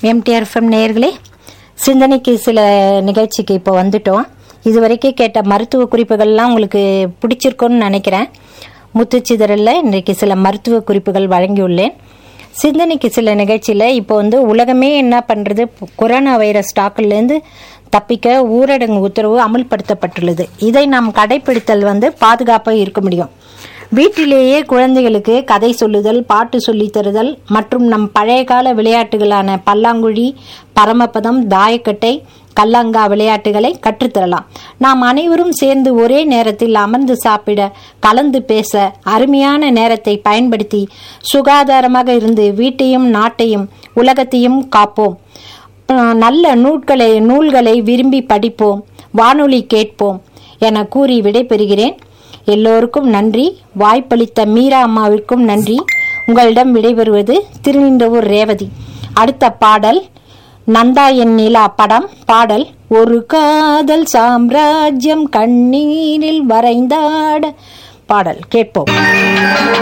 MTR FM நேயர்களே சிந்தனைக்கு சில நிகழ்ச்சிக்கு இப்போ வந்துட்டோம் இது வரைக்கும் கேட்ட மருத்துவ குறிப்புகள்லாம் உங்களுக்கு பிடிச்சிருக்கும்னு நினைக்கிறேன் முத்துச்சிதறலில் இன்றைக்கு சில மருத்துவ குறிப்புகள் வழங்கியுள்ளேன் சிந்தனைக்கு சில நிகழ்ச்சியில் இப்போ வந்து உலகமே என்ன பண்ணுறது கொரோனா வைரஸ் தாக்கல்லேருந்து தப்பிக்க ஊரடங்கு உத்தரவு அமல்படுத்தப்பட்டுள்ளது இதை நாம் கடைபிடித்தல் வந்து பாதுகாப்பாக இருக்க முடியும் வீட்டிலேயே குழந்தைகளுக்கு கதை சொல்லுதல் பாட்டு சொல்லித் தருதல் மற்றும் நம் பழைய கால விளையாட்டுகளான பல்லாங்குழி பரமபதம் தாயக்கட்டை கல்லாங்கா விளையாட்டுகளை கற்றுத்தரலாம் நாம் அனைவரும் சேர்ந்து ஒரே நேரத்தில் அமர்ந்து சாப்பிட கலந்து பேச அருமையான நேரத்தை பயன்படுத்தி சுகாதாரமாக இருந்து வீட்டையும் நாட்டையும் உலகத்தையும் காப்போம் அஹ் நல்ல நூல்களை நூல்களை விரும்பி படிப்போம் வானொலி கேட்போம் என கூறி விடைபெறுகிறேன் எல்லோருக்கும் நன்றி வாய்ப்பளித்த மீரா அம்மாவிற்கும் நன்றி உங்களிடம் விடைபெறுவது திருநின்றவூர் ரேவதி அடுத்த பாடல் நந்தா என் நிலா படம் பாடல் ஒரு காதல் சாம்ராஜ்யம் கண்ணீரில் வரைந்தாட பாடல் கேட்போம்